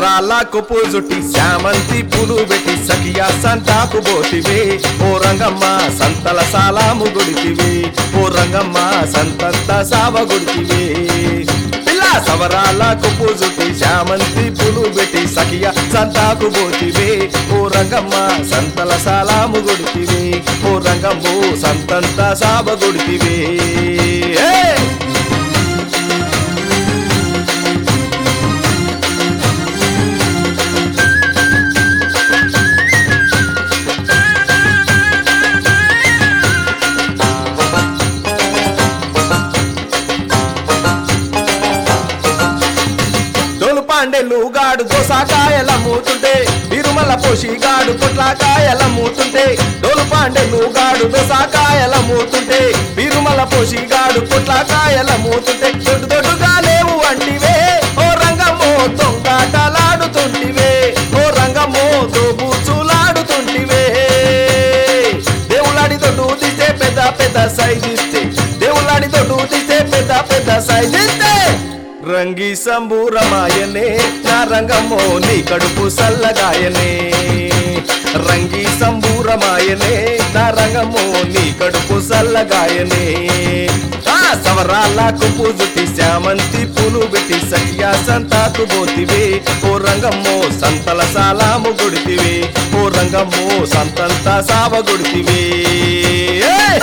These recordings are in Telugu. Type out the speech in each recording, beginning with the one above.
సవరాల కొప్పు జుట్టి శామంతి పూలు పెట్టి సఖియా సంతాకు పోతివే ఓ రంగమ్మ సంతల సాలాము గుడితివే ఓ రంగమ్మ సంతంత సావ గుడితివే పిల్ల సవరాల కొప్పు జుట్టి శామంతి పూలు పెట్టి సఖియా సంతాకు పోతివే ఓ రంగమ్మ సంతల సాలాము గుడితివే ఓ రంగమ్మ సంతంత సావ గుడితివే ఏయ్! డోలు పాండెలు గాడు దోసాకాయల మూతుంటే తిరుమల పోషి గాడు పొట్లాకాయల మూతుంటే డోలు పాండెలు గాడు దోసాకాయల మూతుంటే తిరుమల పోషి గాడు పొట్లాకాయల మూతుంటే దొడ్డు దొడ్డుగా లేవు అంటివే ఓ రంగమో దొంగాటలాడుతుంటివే ఓ రంగమో దోబూచులాడుతుంటివే దేవులాడి తోడు తీస్తే పెద్ద పెద్ద సైజ్ ఇస్తే దేవులాడి తోడు తీస్తే పెద్ద పెద్ద సైజ్ ఇస్తే రంగి సంబూరమాయనే నా రంగమ్మో నీ కడుపు సల్లగాయనే రంగి సంబూరమాయనే నా రంగమ్మో నీ కడుపు సల్లగాయనే ఆ సవరాల కుప్పు జుట్టి శామంతి పూలు పెట్టి సఖ్యా సంతాకు పోతివే ఓ రంగమ్మో సంతల సాలాము గుడితివే ఓ రంగమ్మో సంతంత సావ గుడితివే ఏయ్!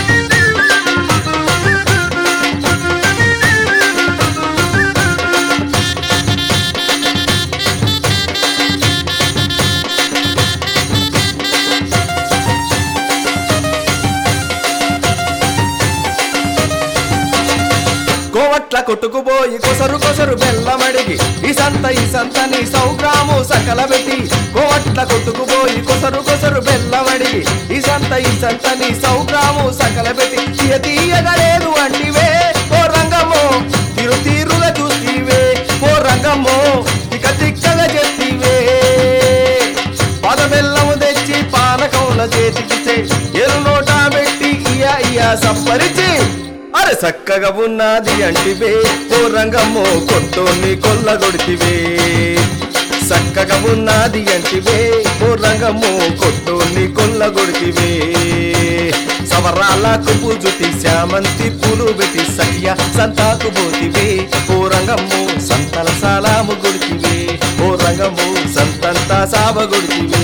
కోవట్ల కొట్టుకుపోయి కొసరు కొసరు బెల్లమడిగి ఈ సంత ఈ సంతని సౌగ్రాము సకల పెట్టి కోవట్ల కొట్టుకుపోయి కొసరు కొసరు బెల్లమడిగి ఈ సంత ఈ సంతని సౌగ్రాము సకల పెట్టి తీయ తీయగా లేదు అంటివే ఓ రంగమో తిరు తీరుగా చూస్తీవే ఓ రంగమో ఇక తిక్కగా చెప్తీవే పద బెల్లము తెచ్చి పానకముల చేతికిస్తే ఎరు నోటా పెట్టి ఇయా ఇయా సప్పరిచి అరే చక్కగా ఉన్నది అంటివే ఓ రంగమ్మో కొట్టోని కొల్లగొడితివే చక్కగా ఉన్నది అంటివే ఓ రంగమ్మో కొట్టోని కొల్లగొడితివే సవరాల కుప్పు జుట్టి శామంతి పూలు పెట్టి సఖ్య సంతాకు పోతివే ఓ రంగమ్ము సంతల సాలాము గుడితివే ఓ రంగమ్ము సంతంత సావ గుడితివే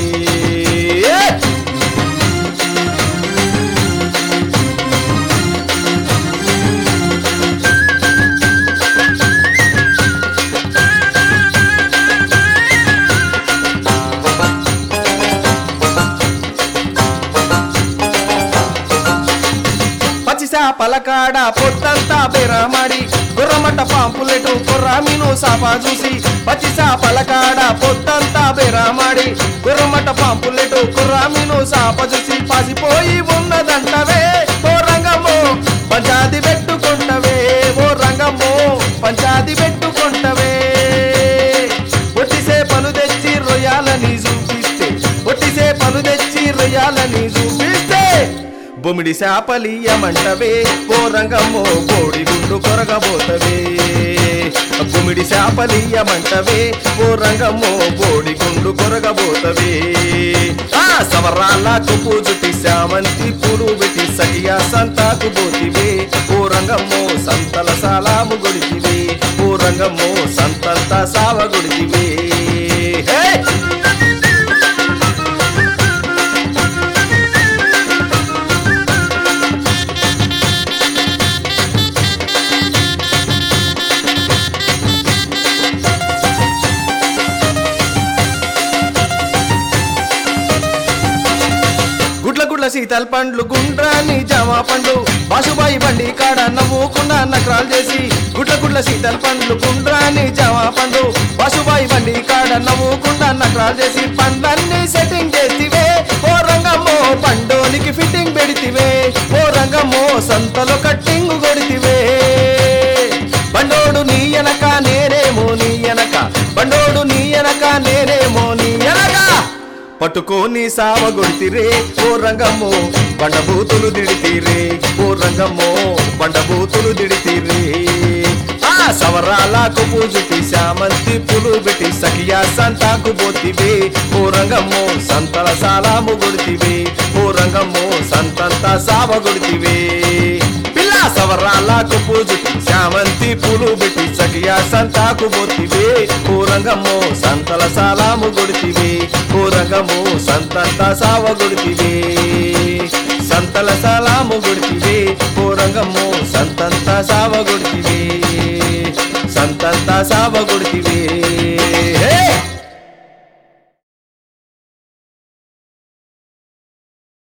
పచ్చిసా పలకాడ పొట్టంతా బెరమాడి గుర్రమట పాంపులెటు కొర్రామిను సాపా చూసి పచ్చిసా పలకాడ పొట్టంతా బెరమాడి గుర్రమట పాంపులెటు కొర్రామిను సాప చూసి పాసిపోయి ఉన్నదంటవే ఓ రంగమ్మో పంచాది పెట్టుకుంటవే ఓ రంగమ్మో పంచాది పెట్టుకుంటవే ఒట్టిసే పలు తెచ్చి రొయ్యాలని చూపిస్తే ఒట్టిసే పలు తెచ్చి రొయ్యాలని చూపిస్తే బొమిడి శాపలీయమంటవే ఓ రంగమ్మో కోడి గుండు కొరగబోతవే బొమిడి శాపలీయమంటవే ఓ రంగమ్మో కోడి గుండు కొరగబోతవే ఆ సవరాల కుప్పు జుట్టి శామంతి పూలు పెట్టి సగియా సంతాకు పోతివే ఓ రంగమ్మో సంతల సాలాము గొడితివే ఓ రంగమ్మో సంతంత సావ గొడితివే హే గుడ్ల గుడ్ల శీతల్ పండ్లు గుండ్రాని జామా పండ్లు బాసుబాయి బండి కాడ నవ్వుకుండా నకరాలు చేసి గుడ్ల గుడ్ల శీతల్ పండ్లు గుండ్రాని జామా పండ్లు బాసుబాయి బండి కాడ నవ్వుకుండా నకరాలు చేసి పండ్లన్నీ సెట్టింగ్ చేసివే ఓ రంగమ్మో పండోనికి ఫిట్టింగ్ పెడితివే ఓ రంగమ్మో సంతలో కట్టింగ్ కొడితివే బండోడు నీ ఎనక నేనేమో నీ ఎనక బండోడు నీ ఎనక నేనేమో నీ ఎనక పట్టుకోని సావగొడితిరే ఓ రంగమ్మో బండబూతులు దిడితీరే ఓ రంగమ్మో బండబూతులు దిడితీరే ఆ సవ సవరాలకు పూజుటి శామంతి పులు పెట్టి సఖియా సంతాకు బోతివే ఓ రంగమ్మో సంతల సాలాము గుడితివే ఓ రంగమ్మో సంతంత సావ గుడితివే పిల్ల సవరాలకు పూజుటి శామంతి పులు పెట్టి సఖియా సంతాకు బోతివే ఓ రంగమ్మో సంతల సాలాము గుడితివే ఓ రంగమ్మో సంతంత సావ గుడితివే సంతల సలాము గుడితివే ఓ రంగమ్మో సంతంత సావ గుడితివే సంతంత సావ